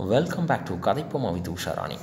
welcome back to கதைப்போமா with Usharani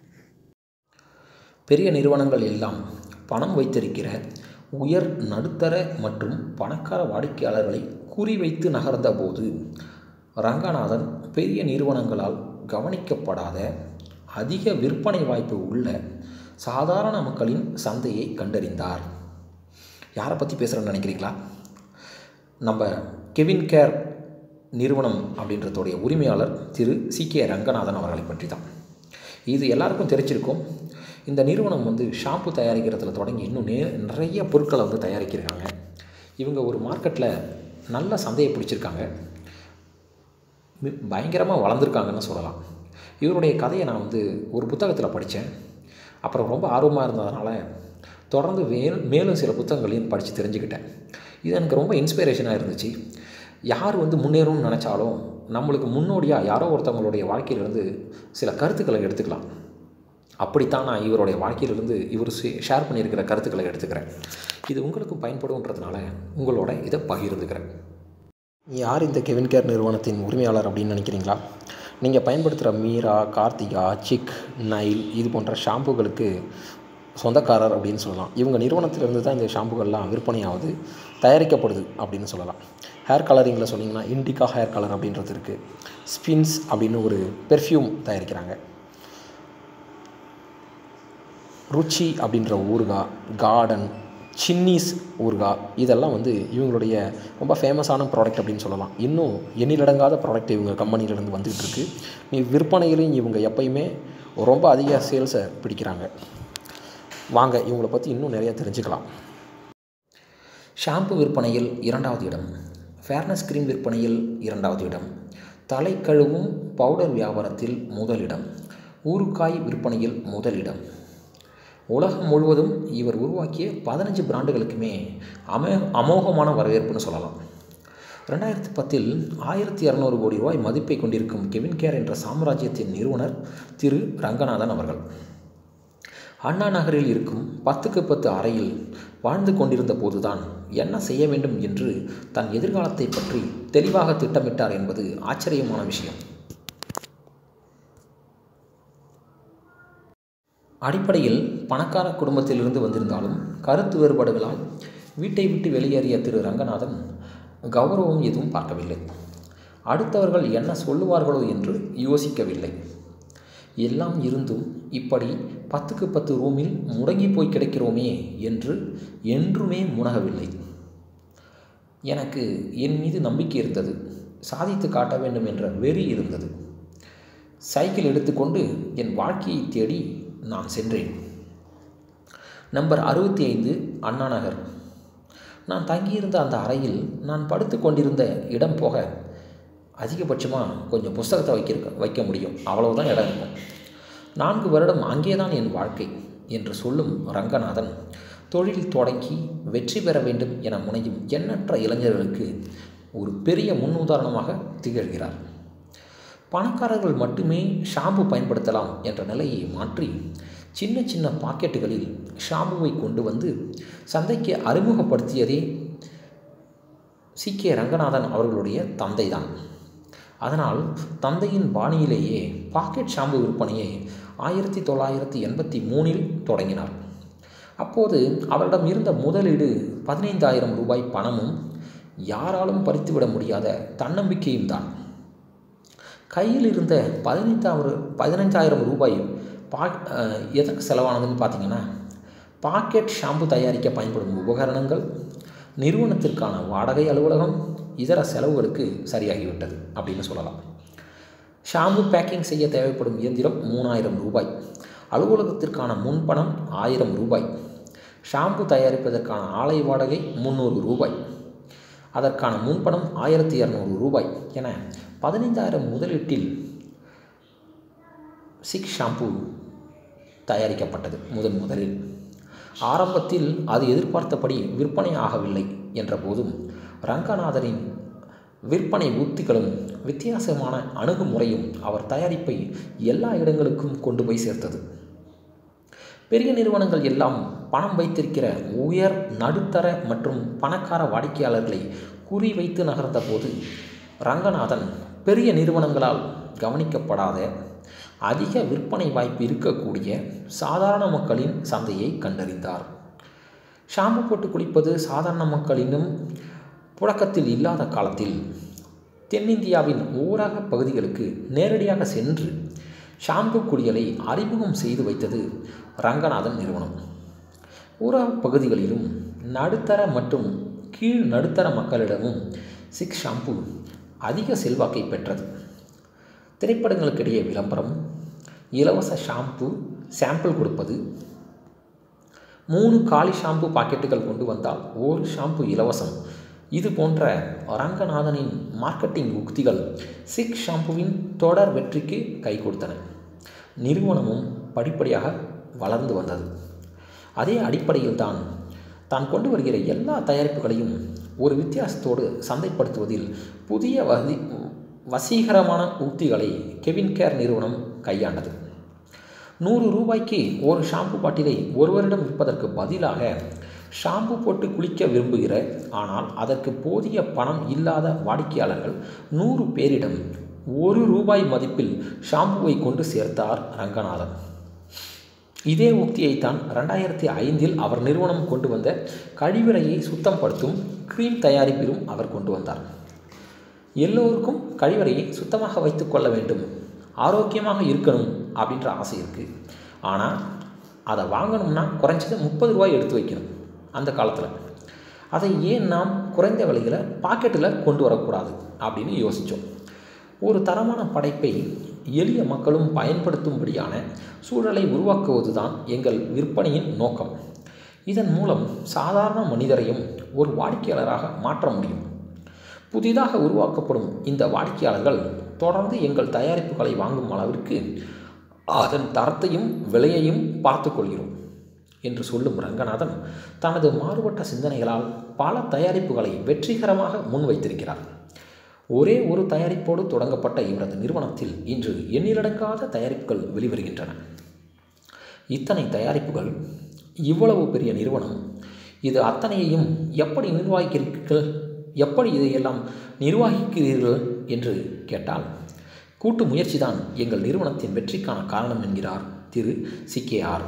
பெரிய நிறுவனங்கள் எல்லாம் பணம் வைத்திருக்கிற உயர் நடுத்தர மற்றும் பணக்கார வாடிக்கையாளர்களை குறிவைத்து நகர்ந்தபோது ரங்கநாதன் பெரிய நிறுவனங்களால் கவனிக்கப்படாத அதிக விற்பனை வாய்ப்பு உள்ள சாதாரண மக்களின் சந்தையை கண்டறிந்தார் யாரை பற்றி பேசுகிறேன்னு நினைக்கிறீங்களா நம்ம கெவின் கேர் நிறுவனம் அப்படின்றதோடைய உரிமையாளர் திரு சி கே ரங்கநாதன் அவர்களை பற்றி தான் இது எல்லாருக்கும் தெரிஞ்சிருக்கும் இந்த நிறுவனம் வந்து ஷாம்பு தயாரிக்கிறதுல தொடங்கி இன்னும் நே நிறைய பொருட்களை வந்து தயாரிக்கிறாங்க இவங்க ஒரு மார்க்கெட்டில் நல்ல சந்தையை பிடிச்சிருக்காங்க மி- பயங்கரமாக வளர்ந்துருக்காங்கன்னு சொல்லலாம் இவருடைய கதையை நான் வந்து ஒரு புத்தகத்தில் படித்தேன் அப்புறம் ரொம்ப ஆர்வமாக இருந்ததுனால தொடர்ந்து வே மேலும் சில புத்தகங்களையும் படித்து தெரிஞ்சுக்கிட்டேன் இது எனக்கு ரொம்ப இன்ஸ்பிரேஷனாக இருந்துச்சு யார் வந்து முன்னேறணும்னு நினச்சாலும் நம்மளுக்கு முன்னோடியாக யாரோ ஒருத்தவங்களுடைய வாழ்க்கையிலேருந்து சில கருத்துக்களை எடுத்துக்கலாம் அப்படித்தான் நான் இவருடைய வாழ்க்கையிலிருந்து இவர் ஷேர் பண்ணியிருக்கிற கருத்துக்களை எடுத்துக்கிறேன் இது உங்களுக்கும் பயன்படுன்றதுனால உங்களோட இதை பகிர்ந்துக்கிறேன் யார் இந்த கெவின் கேர் நிறுவனத்தின் உரிமையாளர் அப்படின்னு நினைக்கிறீங்களா நீங்கள் பயன்படுத்துகிற மீரா கார்த்திகா சிக் நைல் இது போன்ற ஷாம்புகளுக்கு சொந்தக்காரர் அப்படின்னு சொல்லலாம் இவங்க நிறுவனத்திலிருந்து தான் இந்த ஷாம்புகள்லாம் விற்பனையாவது தயாரிக்கப்படுது அப்படின்னு சொல்லலாம் ஹேர் கலரிங்கில் சொன்னீங்கன்னா இண்டிகா ஹேர் கலர் அப்படின்றது இருக்குது ஸ்பின்ஸ் அப்படின்னு ஒரு பெர்ஃப்யூம் தயாரிக்கிறாங்க ருச்சி அப்படின்ற ஊறுகாய் கார்டன் சின்னீஸ் ஊறுகாய் இதெல்லாம் வந்து இவங்களுடைய ரொம்ப ஃபேமஸான ப்ராடக்ட் அப்படின்னு சொல்லலாம் இன்னும் எண்ணிலடங்காத ப்ராடக்ட் இவங்க கம்பெனிலேருந்து வந்துகிட்டு இருக்கு நீ விற்பனையிலையும் இவங்க எப்பயுமே ரொம்ப அதிக சேல்ஸை பிடிக்கிறாங்க வாங்க இவங்கள பற்றி இன்னும் நிறைய தெரிஞ்சுக்கலாம் ஷாம்பு விற்பனையில் இரண்டாவது இடம் ஃபேர்னஸ் கிரீம் விற்பனையில் இரண்டாவது இடம் தலை கழுவும் பவுடர் வியாபாரத்தில் முதலிடம் ஊறுகாய் விற்பனையில் முதலிடம் உலகம் முழுவதும் இவர் உருவாக்கிய பதினஞ்சு பிராண்டுகளுக்குமே அமோ அமோகமான வரவேற்புன்னு சொல்லலாம் ரெண்டாயிரத்தி பத்தில் ஆயிரத்தி இரநூறு கோடி ரூபாய் மதிப்பை கொண்டிருக்கும் கெவின் கேர் என்ற சாம்ராஜ்யத்தின் நிறுவனர் திரு ரங்கநாதன் அவர்கள் அண்ணா நகரில் இருக்கும் பத்துக்கு பத்து அறையில் வாழ்ந்து கொண்டிருந்த போதுதான் என்ன செய்ய வேண்டும் என்று தன் எதிர்காலத்தை பற்றி தெளிவாக திட்டமிட்டார் என்பது ஆச்சரியமான விஷயம் அடிப்படையில் பணக்கார குடும்பத்திலிருந்து வந்திருந்தாலும் கருத்து வேறுபாடுகளால் வீட்டை விட்டு வெளியேறிய திரு ரங்கநாதன் கௌரவம் எதுவும் பார்க்கவில்லை அடுத்தவர்கள் என்ன சொல்லுவார்களோ என்று யோசிக்கவில்லை எல்லாம் இருந்தும் இப்படி பத்துக்கு பத்து ரூமில் முடங்கி போய் கிடக்கிறோமே என்று என்றுமே முனகவில்லை எனக்கு என் மீது நம்பிக்கை இருந்தது சாதித்து காட்ட வேண்டும் என்ற வெறி இருந்தது சைக்கிள் எடுத்துக்கொண்டு என் வாழ்க்கையை தேடி நான் சென்றேன் நம்பர் அறுபத்தி ஐந்து அண்ணா நகர் நான் தங்கியிருந்த அந்த அறையில் நான் படுத்து கொண்டிருந்த இடம் போக அதிகபட்சமாக கொஞ்சம் புஸ்தகத்தை வைக்க வைக்க முடியும் அவ்வளவுதான் இடம் இருக்கும் நான்கு வருடம் அங்கேதான் என் வாழ்க்கை என்று சொல்லும் ரங்கநாதன் தொழில் தொடங்கி வெற்றி பெற வேண்டும் என முனையும் எண்ணற்ற இளைஞர்களுக்கு ஒரு பெரிய முன்னுதாரணமாக திகழ்கிறார் பணக்காரர்கள் மட்டுமே ஷாம்பு பயன்படுத்தலாம் என்ற நிலையை மாற்றி சின்ன சின்ன பாக்கெட்டுகளில் ஷாம்புவை கொண்டு வந்து சந்தைக்கு அறிமுகப்படுத்தியதே சி கே ரங்கநாதன் அவர்களுடைய தந்தைதான் அதனால் தந்தையின் பாணியிலேயே பாக்கெட் ஷாம்பு விற்பனையை ஆயிரத்தி தொள்ளாயிரத்தி எண்பத்தி மூணில் தொடங்கினார் அப்போது அவரிடம் இருந்த முதலீடு பதினைந்தாயிரம் ரூபாய் பணமும் யாராலும் பறித்துவிட முடியாத தன்னம்பிக்கையும் தான் கையில் இருந்த பதினைந்தாயிரம் பதினைஞ்சாயிரம் ரூபாய் பா அஹ், எதற்கு செலவானதுன்னு பார்த்தீங்கன்னா பாக்கெட் ஷாம்பு தயாரிக்க பயன்படும் உபகரணங்கள் நிறுவனத்திற்கான வாடகை அலுவலகம் இதர செலவுகளுக்கு சரியாகிவிட்டது அப்படின்னு சொல்லலாம் ஷாம்பு பேக்கிங் செய்ய தேவைப்படும் இயந்திரம் மூணாயிரம் ரூபாய் அலுவலகத்திற்கான முன்பணம் ஆயிரம் ரூபாய் ஷாம்பு தயாரிப்பதற்கான ஆலை வாடகை முந்நூறு ரூபாய் அதற்கான முன்பணம் ஆயிரத்தி இரநூறு ரூபாய் என பதினைந்தாயிரம் முதலீட்டில் சிக் ஷாம்பு தயாரிக்கப்பட்டது முதன் முதலில் ஆரம்பத்தில் அது எதிர்பார்த்தபடி விற்பனை ஆகவில்லை என்ற போதும் ரங்கநாதனின் விற்பனை உத்திகளும் வித்தியாசமான அணுகுமுறையும் அவர் தயாரிப்பை எல்லா இடங்களுக்கும் கொண்டு போய் சேர்த்தது பெரிய நிறுவனங்கள் எல்லாம் பணம் வைத்திருக்கிற உயர் நடுத்தர மற்றும் பணக்கார வாடிக்கையாளர்களை குறிவைத்து நகர்ந்த போது ரங்கநாதன் பெரிய நிறுவனங்களால் கவனிக்கப்படாத அதிக விற்பனை வாய்ப்பு இருக்கக்கூடிய சாதாரண மக்களின் சந்தையை கண்டறிந்தார் ஷாம்பு போட்டு குளிப்பது சாதாரண மக்களினும் புழக்கத்தில் இல்லாத காலத்தில் தென்னிந்தியாவின் ஊரக பகுதிகளுக்கு நேரடியாக சென்று ஷாம்பு குளியலை அறிமுகம் செய்து வைத்தது ரங்கநாதன் நிறுவனம் ஊரக பகுதிகளிலும் நடுத்தர மற்றும் கீழ் நடுத்தர மக்களிடமும் சிக் ஷாம்பு அதிக செல்வாக்கை பெற்றது திரைப்படங்களுக்கிடையே விளம்பரம் இலவச ஷாம்பு சாம்பிள் கொடுப்பது மூணு காலி ஷாம்பு பாக்கெட்டுகள் கொண்டு வந்தால் ஒரு ஷாம்பு இலவசம் இது போன்ற ரங்கநாதனின் மார்க்கெட்டிங் உக்திகள் சிக் ஷாம்புவின் தொடர் வெற்றிக்கு கை கொடுத்தன நிறுவனமும் படிப்படியாக வளர்ந்து வந்தது அதே அடிப்படையில் தான் தான் கொண்டு வருகிற எல்லா தயாரிப்புகளையும் ஒரு வித்தியாசத்தோடு சந்தைப்படுத்துவதில் புதிய வதி வசீகரமான உக்திகளை கெவின் கேர் நிறுவனம் கையாண்டது நூறு ரூபாய்க்கு ஒரு ஷாம்பு பாட்டிலை ஒருவரிடம் விற்பதற்கு பதிலாக ஷாம்பு போட்டு குளிக்க விரும்புகிற ஆனால் அதற்கு போதிய பணம் இல்லாத வாடிக்கையாளர்கள் நூறு பேரிடம் ஒரு ரூபாய் மதிப்பில் ஷாம்புவை கொண்டு சேர்த்தார் ரங்கநாதன் இதே உக்தியைத்தான் ரெண்டாயிரத்தி ஐந்தில் அவர் நிறுவனம் கொண்டு வந்த கழிவறையை சுத்தப்படுத்தும் க்ரீம் தயாரிப்பிலும் அவர் கொண்டு வந்தார் எல்லோருக்கும் கழிவறையை சுத்தமாக வைத்துக்கொள்ள வேண்டும் ஆரோக்கியமாக இருக்கணும் அப்படின்ற ஆசை இருக்குது ஆனால் அதை வாங்கணும்னா குறைஞ்சது முப்பது ரூபாய் எடுத்து வைக்கணும் அந்த காலத்தில் அதை ஏன் நாம் குறைந்த விலையில் பாக்கெட்டில் கொண்டு வரக்கூடாது அப்படின்னு யோசித்தோம் ஒரு தரமான படைப்பை எளிய மக்களும் பயன்படுத்தும்படியான சூழலை உருவாக்குவது தான் எங்கள் விற்பனையின் நோக்கம் இதன் மூலம் சாதாரண மனிதரையும் ஒரு வாடிக்கையாளராக மாற்ற முடியும் புதிதாக உருவாக்கப்படும் இந்த வாடிக்கையாளர்கள் தொடர்ந்து எங்கள் தயாரிப்புகளை வாங்கும் அளவிற்கு அதன் தரத்தையும் விலையையும் பார்த்து கொள்கிறோம் என்று சொல்லும் ரங்கநாதன் தனது மாறுபட்ட சிந்தனைகளால் பல தயாரிப்புகளை வெற்றிகரமாக முன்வைத்திருக்கிறார் ஒரே ஒரு தயாரிப்போடு தொடங்கப்பட்ட இவரது நிறுவனத்தில் இன்று எண்ணிலடங்காத தயாரிப்புகள் வெளிவருகின்றன இத்தனை தயாரிப்புகள் இவ்வளவு பெரிய நிறுவனம் இது அத்தனையையும் எப்படி நிர்வகிக்கிறீர்கள் எப்படி இதையெல்லாம் நிர்வகிக்கிறீர்கள் என்று கேட்டால் கூட்டு முயற்சிதான் எங்கள் நிறுவனத்தின் வெற்றிக்கான காரணம் என்கிறார் திரு சிகேஆர்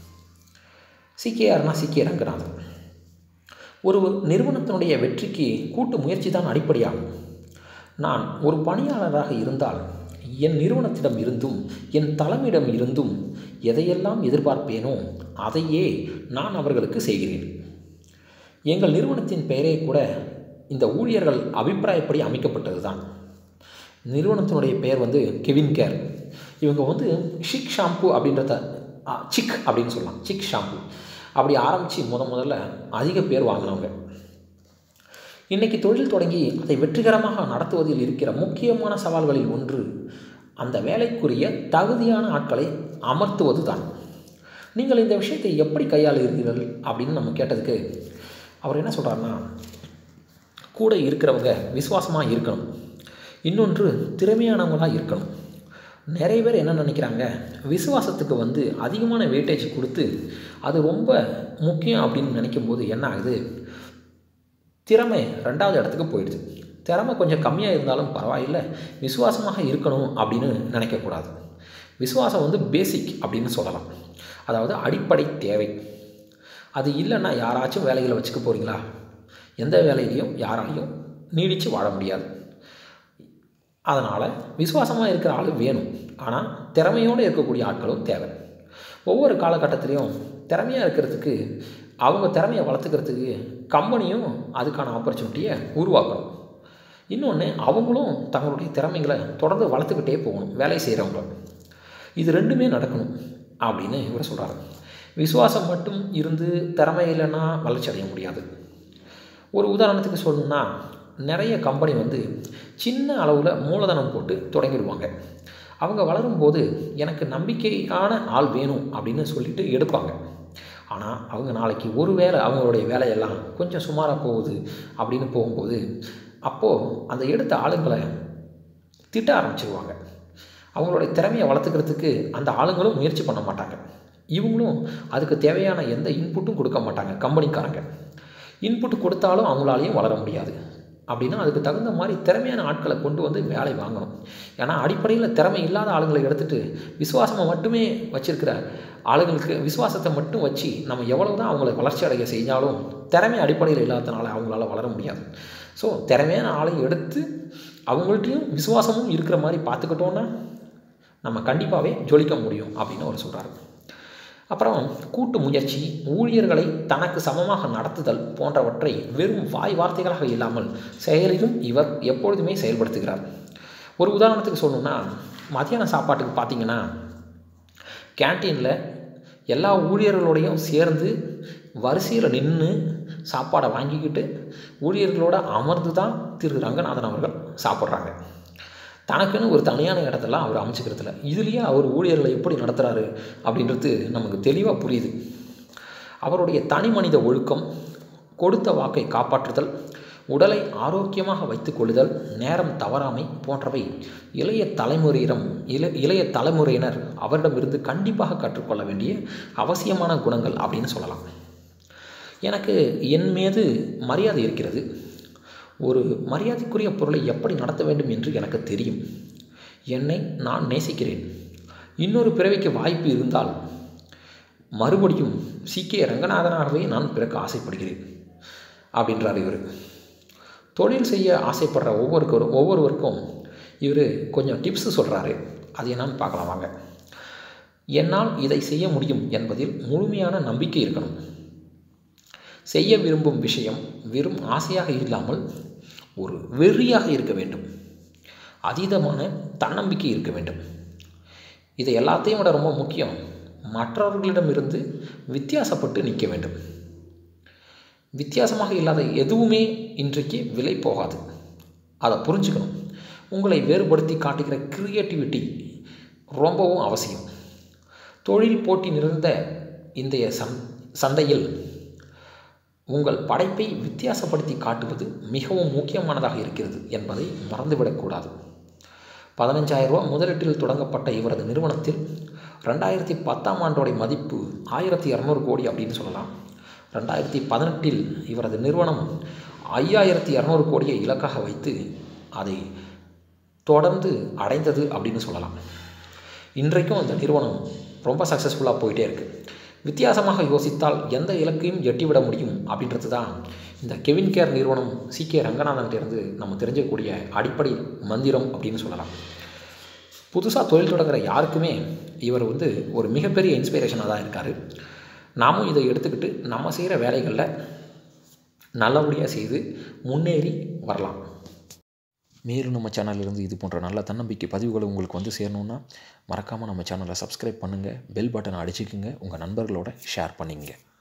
சிகேஆர்னா சிகே ரங்கநாதன் ஒரு நிறுவனத்தினுடைய வெற்றிக்கு கூட்டு முயற்சி தான் அடிப்படையாகும் நான் ஒரு பணியாளராக இருந்தால் என் நிறுவனத்திடம் இருந்தும் என் தலைமையிடம் இருந்தும் எதையெல்லாம் எதிர்பார்ப்பேனோ அதையே நான் அவர்களுக்கு செய்கிறேன் எங்கள் நிறுவனத்தின் பெயரே கூட இந்த ஊழியர்கள் அபிப்பிராயப்படி அமைக்கப்பட்டது தான் நிறுவனத்தினுடைய பெயர் வந்து கெவின் கேர் இவங்க வந்து ஷிக் ஷாம்பு அப்படின்றத சிக் அப்படின்னு சொல்லலாம் சிக் ஷாம்பு அப்படி ஆரம்பித்து முத முதல்ல அதிக பேர் வாங்கினவங்க இன்றைக்கி தொழில் தொடங்கி அதை வெற்றிகரமாக நடத்துவதில் இருக்கிற முக்கியமான சவால்களில் ஒன்று அந்த வேலைக்குரிய தகுதியான ஆட்களை அமர்த்துவது தான் நீங்கள் இந்த விஷயத்தை எப்படி கையாளுகிறீர்கள் அப்படின்னு நம்ம கேட்டதுக்கு அவர் என்ன சொல்கிறாருன்னா கூட இருக்கிறவங்க விசுவாசமாக இருக்கணும் இன்னொன்று திறமையானவங்களாக இருக்கணும் நிறைய பேர் என்ன நினைக்கிறாங்க விசுவாசத்துக்கு வந்து அதிகமான வெயிட்டேஜ் கொடுத்து அது ரொம்ப முக்கியம் அப்படின்னு நினைக்கும் போது என்ன ஆகுது திறமை ரெண்டாவது இடத்துக்கு போயிடுது திறமை கொஞ்சம் கம்மியாக இருந்தாலும் பரவாயில்லை விசுவாசமாக இருக்கணும் அப்படின்னு நினைக்கக்கூடாது விசுவாசம் வந்து பேசிக் அப்படின்னு சொல்லலாம் அதாவது அடிப்படை தேவை அது இல்லைன்னா யாராச்சும் வேலைகளை வச்சுக்க போகிறீங்களா எந்த வேலையிலையும் யாராலையும் நீடித்து வாழ முடியாது அதனால் விசுவாசமாக இருக்கிற ஆள் வேணும் ஆனால் திறமையோடு இருக்கக்கூடிய ஆட்களும் தேவை ஒவ்வொரு காலகட்டத்திலையும் திறமையாக இருக்கிறதுக்கு அவங்க திறமையை வளர்த்துக்கிறதுக்கு கம்பெனியும் அதுக்கான ஆப்பர்ச்சுனிட்டியை உருவாக்கணும் இன்னொன்று அவங்களும் தங்களுடைய திறமைகளை தொடர்ந்து வளர்த்துக்கிட்டே போகணும் வேலை செய்கிறவங்க இது ரெண்டுமே நடக்கணும் அப்படின்னு இவர் சொல்கிறாரு விசுவாசம் மட்டும் இருந்து திறமை இல்லைன்னா வளர்ச்சி அடைய முடியாது ஒரு உதாரணத்துக்கு சொல்லணும்னா நிறைய கம்பெனி வந்து சின்ன அளவில் மூலதனம் போட்டு தொடங்கிடுவாங்க அவங்க வளரும்போது எனக்கு நம்பிக்கையான ஆள் வேணும் அப்படின்னு சொல்லிட்டு எடுப்பாங்க ஆனால் அவங்க நாளைக்கு ஒரு வேலை அவங்களுடைய வேலையெல்லாம் கொஞ்சம் சுமாராக போகுது அப்படின்னு போகும்போது அப்போது அந்த எடுத்த ஆளுங்களை திட்ட ஆரம்பிச்சிருவாங்க அவங்களுடைய திறமையை வளர்த்துக்கிறதுக்கு அந்த ஆளுங்களும் முயற்சி பண்ண மாட்டாங்க இவங்களும் அதுக்கு தேவையான எந்த இன்புட்டும் கொடுக்க மாட்டாங்க கம்பெனிக்காரங்க இன்புட் கொடுத்தாலும் அவங்களாலையும் வளர முடியாது அப்படின்னா அதுக்கு தகுந்த மாதிரி திறமையான ஆட்களை கொண்டு வந்து வேலை வாங்கணும் ஏன்னா அடிப்படையில் திறமை இல்லாத ஆளுங்களை எடுத்துகிட்டு விசுவாசமாக மட்டுமே வச்சிருக்கிற ஆளுங்களுக்கு விசுவாசத்தை மட்டும் வச்சு நம்ம எவ்வளவு தான் அவங்களை வளர்ச்சி அடைய செஞ்சாலும் திறமை அடிப்படையில் இல்லாததுனால அவங்களால வளர முடியாது ஸோ திறமையான ஆளை எடுத்து அவங்கள்ட்டையும் விசுவாசமும் இருக்கிற மாதிரி பார்த்துக்கிட்டோன்னா நம்ம கண்டிப்பாகவே ஜொலிக்க முடியும் அப்படின்னு அவர் சொல்கிறாரு அப்புறம் கூட்டு முயற்சி ஊழியர்களை தனக்கு சமமாக நடத்துதல் போன்றவற்றை வெறும் வாய் வார்த்தைகளாக இல்லாமல் செயலிலும் இவர் எப்பொழுதுமே செயல்படுத்துகிறார் ஒரு உதாரணத்துக்கு சொல்லணும்னா மத்தியான சாப்பாட்டுக்கு பார்த்தீங்கன்னா கேன்டீனில் எல்லா ஊழியர்களோடையும் சேர்ந்து வரிசையில் நின்று சாப்பாடை வாங்கிக்கிட்டு ஊழியர்களோட அமர்ந்து தான் திரு ரங்கநாதன் அவர்கள் சாப்பிட்றாங்க தனக்குன்னு ஒரு தனியான இடத்தெல்லாம் அவர் அமைச்சுக்கிறதுல இதுலேயே அவர் ஊழியர்களை எப்படி நடத்துகிறாரு அப்படின்றது நமக்கு தெளிவாக புரியுது அவருடைய தனி மனித ஒழுக்கம் கொடுத்த வாக்கை காப்பாற்றுதல் உடலை ஆரோக்கியமாக வைத்துக் கொள்ளுதல் நேரம் தவறாமை போன்றவை இளைய தலைமுறையிடம் இள இளைய தலைமுறையினர் அவரிடமிருந்து கண்டிப்பாக கற்றுக்கொள்ள வேண்டிய அவசியமான குணங்கள் அப்படின்னு சொல்லலாம் எனக்கு என் மீது மரியாதை இருக்கிறது ஒரு மரியாதைக்குரிய பொருளை எப்படி நடத்த வேண்டும் என்று எனக்கு தெரியும் என்னை நான் நேசிக்கிறேன் இன்னொரு பிறவிக்கு வாய்ப்பு இருந்தால் மறுபடியும் சி கே ரங்கநாதனாகவே நான் பிறக்க ஆசைப்படுகிறேன் அப்படின்றார் இவர் தொழில் செய்ய ஆசைப்படுற ஒவ்வொருக்கரும் ஒவ்வொருவருக்கும் இவர் கொஞ்சம் டிப்ஸு சொல்கிறாரு அது என்னன்னு பார்க்கலாம் வாங்க என்னால் இதை செய்ய முடியும் என்பதில் முழுமையான நம்பிக்கை இருக்கணும் செய்ய விரும்பும் விஷயம் வெறும் ஆசையாக இல்லாமல் ஒரு வெறியாக இருக்க வேண்டும் அதீதமான தன்னம்பிக்கை இருக்க வேண்டும் இதை எல்லாத்தையும் விட ரொம்ப முக்கியம் மற்றவர்களிடமிருந்து வித்தியாசப்பட்டு நிற்க வேண்டும் வித்தியாசமாக இல்லாத எதுவுமே இன்றைக்கு விலை போகாது அதை புரிஞ்சுக்கணும் உங்களை வேறுபடுத்தி காட்டுகிற க்ரியேட்டிவிட்டி ரொம்பவும் அவசியம் தொழில் போட்டி நிறைந்த இன்றைய சந் சந்தையில் உங்கள் படைப்பை வித்தியாசப்படுத்தி காட்டுவது மிகவும் முக்கியமானதாக இருக்கிறது என்பதை மறந்துவிடக்கூடாது பதினஞ்சாயிரம் ரூபா முதலீட்டில் தொடங்கப்பட்ட இவரது நிறுவனத்தில் ரெண்டாயிரத்தி பத்தாம் ஆண்டோடைய மதிப்பு ஆயிரத்தி இரநூறு கோடி அப்படின்னு சொல்லலாம் ரெண்டாயிரத்தி பதினெட்டில் இவரது நிறுவனம் ஐயாயிரத்தி இரநூறு கோடியை இலக்காக வைத்து அதை தொடர்ந்து அடைந்தது அப்படின்னு சொல்லலாம் இன்றைக்கும் அந்த நிறுவனம் ரொம்ப சக்ஸஸ்ஃபுல்லாக போயிட்டே இருக்குது வித்தியாசமாக யோசித்தால் எந்த இலக்கையும் எட்டிவிட முடியும் அப்படின்றது தான் இந்த கெவின் கேர் நிறுவனம் சி கே ரங்கநாதன்கிட்டேருந்து நம்ம தெரிஞ்சக்கூடிய அடிப்படை மந்திரம் அப்படின்னு சொல்லலாம் புதுசாக தொழில் தொடங்குற யாருக்குமே இவர் வந்து ஒரு மிகப்பெரிய இன்ஸ்பிரேஷனாக தான் இருக்கார் நாமும் இதை எடுத்துக்கிட்டு நம்ம செய்கிற வேலைகளில் நல்லபடியாக செய்து முன்னேறி வரலாம் மேலும் நம்ம சேனலிருந்து இது போன்ற நல்ல தன்னம்பிக்கை பதிவுகள் உங்களுக்கு வந்து சேரணுன்னா மறக்காமல் நம்ம சேனலை சப்ஸ்கிரைப் பண்ணுங்கள் பெல் பட்டனை அடிச்சுக்குங்க உங்கள் நண்பர்களோட ஷேர் பண்ணிங்க